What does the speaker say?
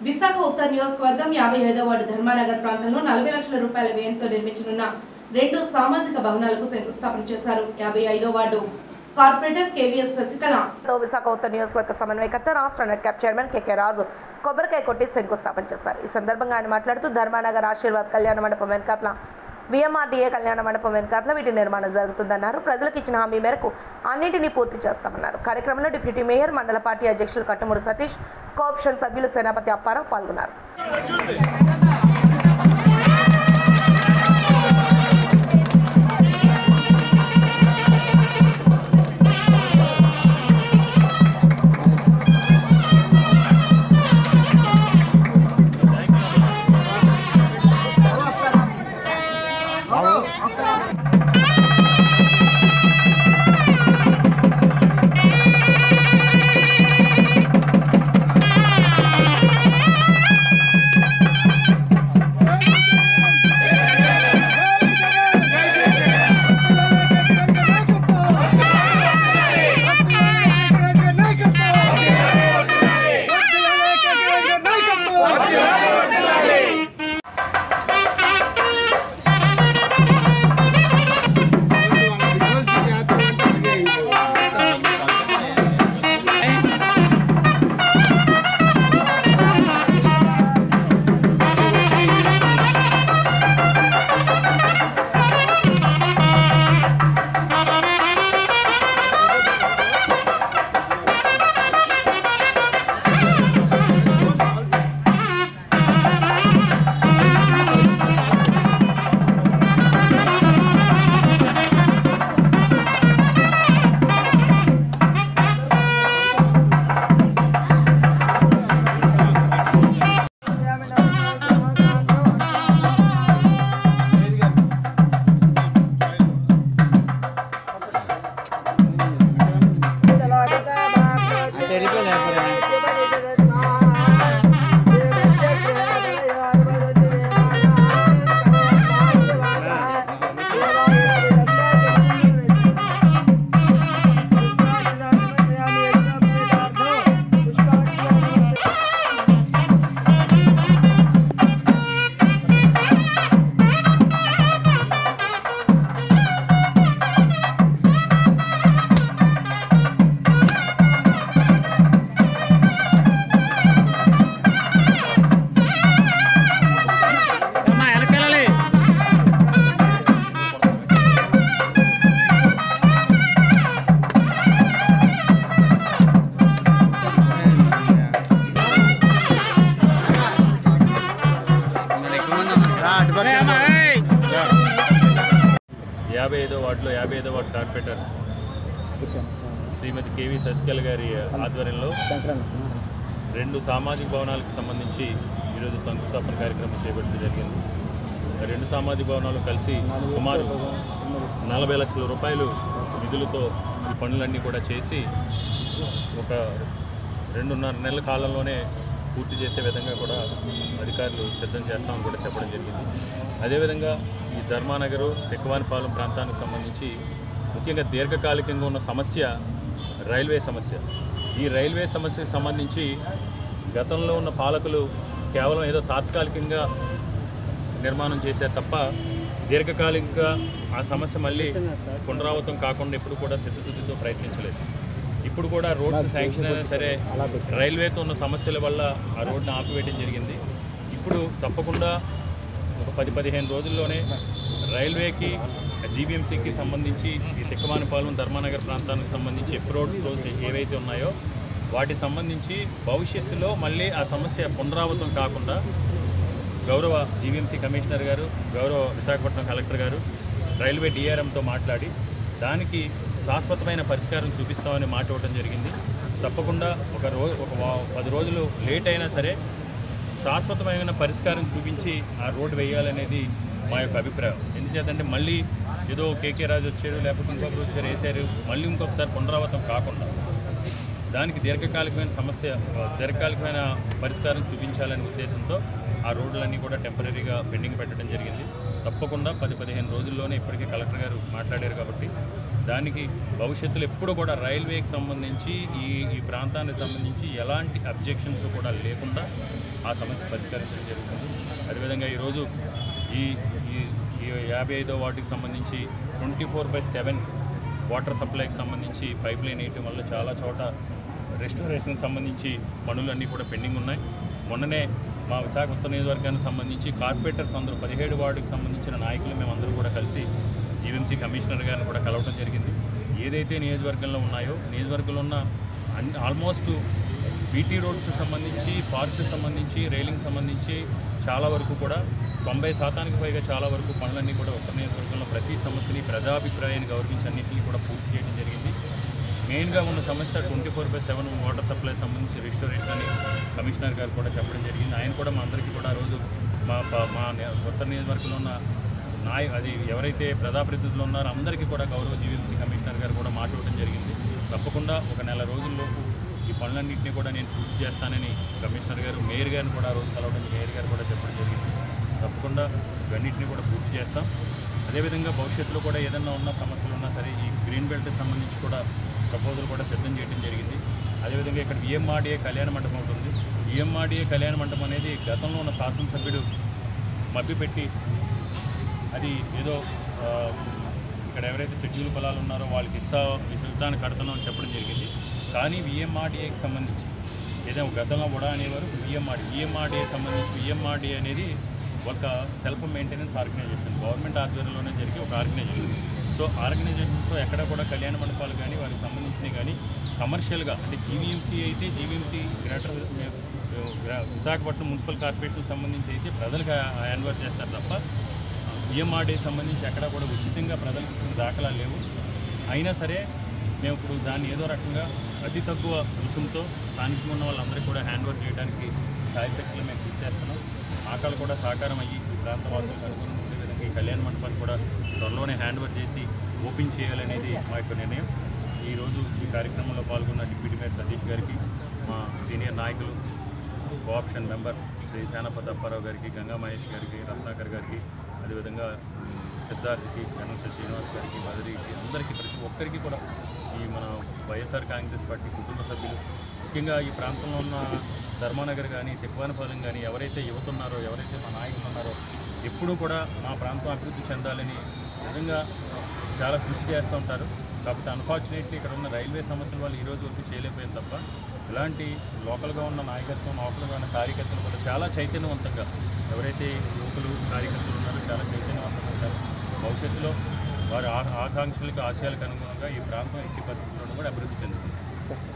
విశాఖ ఉత్తర నియోజకవర్గం యాభై ఐదో వార్డు ధర్మానగర్ ప్రాంతంలో నలభై లక్షల రూపాయల వ్యయంతో నిర్మించనున్న రెండు సామాజిక భవనాలకు శంకుస్థాపన చేశారు యాభై ఐదో వార్డు కార్పొరేటర్ కేవీఎస్ శశికళ తో విశాఖ ఉత్తర నియోజకవర్గ సమన్వయకర్త రాష్ట్ర NEDCAP chairman KK Raju కొబ్బరికాయ కొట్టి శంకుస్థాపన చేశారు ఈ సందర్భంగా ఆయన మాట్లాడుతూ ధర్మానగర్ ఆశీర్వాద్ కళ్యాణ మండపం వెనకాట్ల విఎంఆర్డీఏ కళ్యాణ మండపం వెనకాట్ల వీటి నిర్మాణం జరుగుతుందన్నారు ప్రజలకు ఇచ్చిన హామీ మేరకు అన్నింటినీ పూర్తి చేస్తామన్నారు కార్యక్రమంలో డిప్యూటీ మేయర్ మండల పార్టీ అధ్యక్షులు కట్టుమూరు సతీష్ కోఆప్షన్ సభ్యులు సేనాపతి అప్పారావు పాల్గొన్నారు యాభై ఐదో వార్డులో యాభై ఐదో ward corporator Shrimati KV Sasikala గారి ఆధ్వర్యంలో రెండు సామాజిక భవనాలకు సంబంధించి ఈరోజు శంకుస్థాపన కార్యక్రమం చేపట్టడం జరిగింది ఆ రెండు సామాజిక భవనాలు కలిసి సుమారు నలభై లక్షల రూపాయలు నిధులతో ఈ పనులన్నీ కూడా చేసి ఒక రెండున్నర నెలల కాలంలోనే పూర్తి చేసే విధంగా కూడా అధికారులు సిద్ధం చేస్తామని కూడా చెప్పడం జరిగింది అదేవిధంగా ఈ ధర్మానగరు తెక్కవానిపాలెం ప్రాంతానికి సంబంధించి ముఖ్యంగా దీర్ఘకాలికంగా ఉన్న సమస్య రైల్వే సమస్య ఈ రైల్వే సమస్యకు సంబంధించి గతంలో ఉన్న పాలకులు కేవలం ఏదో తాత్కాలికంగా నిర్మాణం చేశారు తప్ప దీర్ఘకాలికంగా ఆ సమస్య మళ్ళీ పునరావృతం కాకుండా ఎప్పుడు కూడా చిత్తశుద్ధితో ప్రయత్నించలేదు ఇప్పుడు కూడా రోడ్స్ శాంక్షన్ అయినా సరే రైల్వేతో ఉన్న సమస్యల వల్ల ఆ రోడ్ని ఆపివేయడం జరిగింది ఇప్పుడు తప్పకుండా ఒక పది పదిహేను రోజుల్లోనే రైల్వేకి జీబీఎంసీకి సంబంధించి ఈ తిక్కమానిపాలెం ధర్మానగర్ ప్రాంతానికి సంబంధించి ఎప్రోడ్స్ రోడ్స్ ఏవైతే ఉన్నాయో వాటికి సంబంధించి భవిష్యత్తులో మళ్ళీ ఆ సమస్య పునరావృతం కాకుండా గౌరవ జీవీఎంసీ కమిషనర్ గారు గౌరవ విశాఖపట్నం కలెక్టర్ గారు రైల్వే డిఆర్ఎంతో మాట్లాడి దానికి శాశ్వతమైన పరిష్కారం చూపిస్తామని మాట ఇవ్వడం జరిగింది తప్పకుండా ఒక రో ఒక వా- పది రోజులు లేట్ అయినా సరే శాశ్వతమైన పరిష్కారం చూపించి ఆ రోడ్డు వేయాలనేది మా యొక్క అభిప్రాయం ఎందుచేతంటే మళ్ళీ ఏదో కేకే రాజు వచ్చారు లేకపోతే ఇంకొకరు వచ్చారు వేసారు మళ్ళీ ఇంకొకసారి పునరావృతం కాకుండా దానికి దీర్ఘకాలికమైన సమస్య దీర్ఘకాలికమైన పరిష్కారం చూపించాలనే ఉద్దేశంతో ఆ రోడ్లన్నీ కూడా టెంపరీగా పెండింగ్ పెట్టడం జరిగింది తప్పకుండా పది పదిహేను రోజుల్లోనే ఇప్పటికే కలెక్టర్ గారు మాట్లాడారు కాబట్టి దానికి భవిష్యత్తులో ఎప్పుడు కూడా రైల్వేకి సంబంధించి ఈ ఈ ప్రాంతానికి సంబంధించి ఎలాంటి అబ్జెక్షన్స్ కూడా లేకుండా ఆ సమస్య పరిష్కరించడం జరుగుతుంది అదేవిధంగా ఈరోజు ఈ ఈ ఈ యాభై ఐదో వార్డుకి సంబంధించి twenty four by seven water సప్లైకి సంబంధించి పైప్ లైన్ వేయటం వల్ల చాలా చోట రెస్టారేషన్కి సంబంధించి పనులన్నీ కూడా పెండింగ్ ఉన్నాయి మొన్ననే మా విశాఖ ఉత్తర నియోజకవర్గానికి సంబంధించి కార్పొరేటర్స్ అందరూ పదిహేడు వార్డుకి సంబంధించిన నాయకులు మేమందరూ కూడా కలిసి జీవీఎంసీ కమిషనర్ గారిని కూడా కలవడం జరిగింది ఏదైతే నియోజకవర్గంలో ఉన్నాయో నియోజకవర్గంలో ఉన్న అన్ని ఆల్మోస్ట్ బీటీ రోడ్స్ సంబంధించి పార్క్స్ సంబంధించి రైలింగ్ సంబంధించి చాలా వరకు కూడా తొంభై శాతానికి పైగా చాలా వరకు పనులన్నీ కూడా ఉత్తర నియోజకవర్గంలో ప్రతి సమస్యని ప్రజాభిప్రాయాన్ని గౌరవించి అన్నింటినీ కూడా పూర్తి చేయడం జరిగింది మెయిన్గా ఉన్న సమస్య twenty four by seven water supply సంబంధించి రిస్టోరేషన్ అని కమిషనర్ గారు కూడా చెప్పడం జరిగింది ఆయన కూడా మా అందరికీ కూడా ఆ రోజు మా ప- మా నే- ఉత్తర నియోజకవర్గంలో ఉన్న నాయ అది ఎవరైతే ప్రజాప్రతినిధులు ఉన్నారో అందరికీ కూడా గౌరవ జీవీఎంసీ కమిషనర్ గారు కూడా మాట్లాడడం జరిగింది తప్పకుండా ఒక నెల రోజుల్లోపు ఈ పనులన్నింటినీ కూడా నేను పూర్తి చేస్తానని కమిషనర్ గారు మేయర్ గారిని కూడా ఆ రోజు కలవడం మేయర్ గారు కూడా చెప్పడం జరిగింది తప్పకుండా ఇవన్నింటినీ కూడా పూర్తి చేస్తాం అదేవిధంగా భవిష్యత్తులో కూడా ఏదైనా ఉన్న సమస్యలు ఉన్నా సరే ఈ గ్రీన్ బెల్ట్ సంబంధించి కూడా ప్రపోజల్ కూడా సిద్ధం చేయడం జరిగింది అదేవిధంగా ఇక్కడ విఎంఆర్డీఏ కళ్యాణ మండపం ఉంటుంది విఎంఆర్డీఏ కళ్యాణ మండపం అనేది గతంలో ఉన్న శాసనసభ్యుడు మభ్యపెట్టి అది ఏదో ఆ, ఇక్కడ ఎవరైతే షెడ్యూల్ పొలాలు ఉన్నారో వాళ్ళకి ఇస్తా ఇష్టాన్ని కడుతున్నాం అని చెప్పడం జరిగింది కానీ విఎంఆర్డీఏకి సంబంధించి ఏదైనా గతంలో కూడా అనేవారు విఎంఆర్డీ విఎంఆర్డీఏ సంబంధించి విఎంఆర్డీఏ అనేది ఒక సెల్ఫ్ మెయింటెనెన్స్ ఆర్గనైజేషన్ గవర్నమెంట్ ఆధ్వర్యంలోనే జరిగే ఒక ఆర్గనైజేషన్ సో ఆర్గనైజేషన్తో ఎక్కడ కూడా కళ్యాణ మండపాలు కానీ వారికి సంబంధించినవి కానీ కమర్షియల్గా అంటే జీవీఎంసీ అయితే GVMC greater Visakhapatnam municipal corporation సంబంధించి అయితే ప్రజలకు హ్యాండ్ఓవర్ చేస్తారు తప్ప ఈఎంఆర్డీ సంబంధించి ఎక్కడ కూడా ఉచితంగా ప్రజలకు ఇచ్చిన దాఖలాలు లేవు అయినా సరే మేము ఇప్పుడు దాన్ని ఏదో రకంగా అతి తక్కువ రుసుముతో స్థానికంగా ఉన్న వాళ్ళందరికీ కూడా హ్యాండ్ ఓవర్ చేయడానికి సాయశక్తులు మేము కృషి చేస్తున్నాం ఆకలి కూడా సహకారం అయ్యి ఈ ప్రాంత వాసులకు అనుకూలంగా ఉండే విధంగా ఈ కళ్యాణ మండపాన్ని కూడా త్వరలోనే హ్యాండ్ ఓవర్ చేసి ఓపెన్ చేయాలనేది మా యొక్క నిర్ణయం ఈరోజు ఈ కార్యక్రమంలో పాల్గొన్న డిప్యూటీ మేయర్ సతీష్ గారికి మా సీనియర్ నాయకులు కోఆప్షన్ మెంబర్ శ్రీ శానపతి అప్పారావు గారికి గంగా మహేష్ గారికి రత్నాకర్ గారికి అదేవిధంగా మ్, సిద్ధార్థ్కి గణేశ శ్రీనివాస్ గారికి బదరికి అందరికీ ప్రతి ఒక్కరికి కూడా ఈ మన వైఎస్ఆర్ కాంగ్రెస్ పార్టీ కుటుంబ సభ్యులు ముఖ్యంగా ఈ ప్రాంతంలో ఉన్న ధర్మానగర్ కానీ తిప్పానపాలెం కానీ ఎవరైతే యువత ఉన్నారో ఎవరైతే మా నాయకులు ఉన్నారో ఎప్పుడూ కూడా మా ప్రాంతం అభివృద్ధి చెందాలని నిజంగా చాలా కృషి చేస్తూ ఉంటారు కాకపోతే అన్ఫార్చునేట్లీ ఇక్కడ ఉన్న రైల్వే సమస్యల వల్ల ఈ రోజు వరకు చేయలేకపోయింది తప్ప ఇలాంటి లోకల్గా ఉన్న నాయకత్వం లోకల్గా ఉన్న కార్యకర్తలు కూడా చాలా చైతన్యవంతంగా ఎవరైతే యువకులు కార్యకర్తలు ఉన్నారో చాలా చైతన్యవంతంగా ఉంటారు భవిష్యత్తులో వారి ఆ- ఆకాంక్షలకు ఆశయాలకు అనుగుణంగా ఈ ప్రాంతం ఎట్టి పరిస్థితుల్లోనూ కూడా అభివృద్ధి చెందుతుంది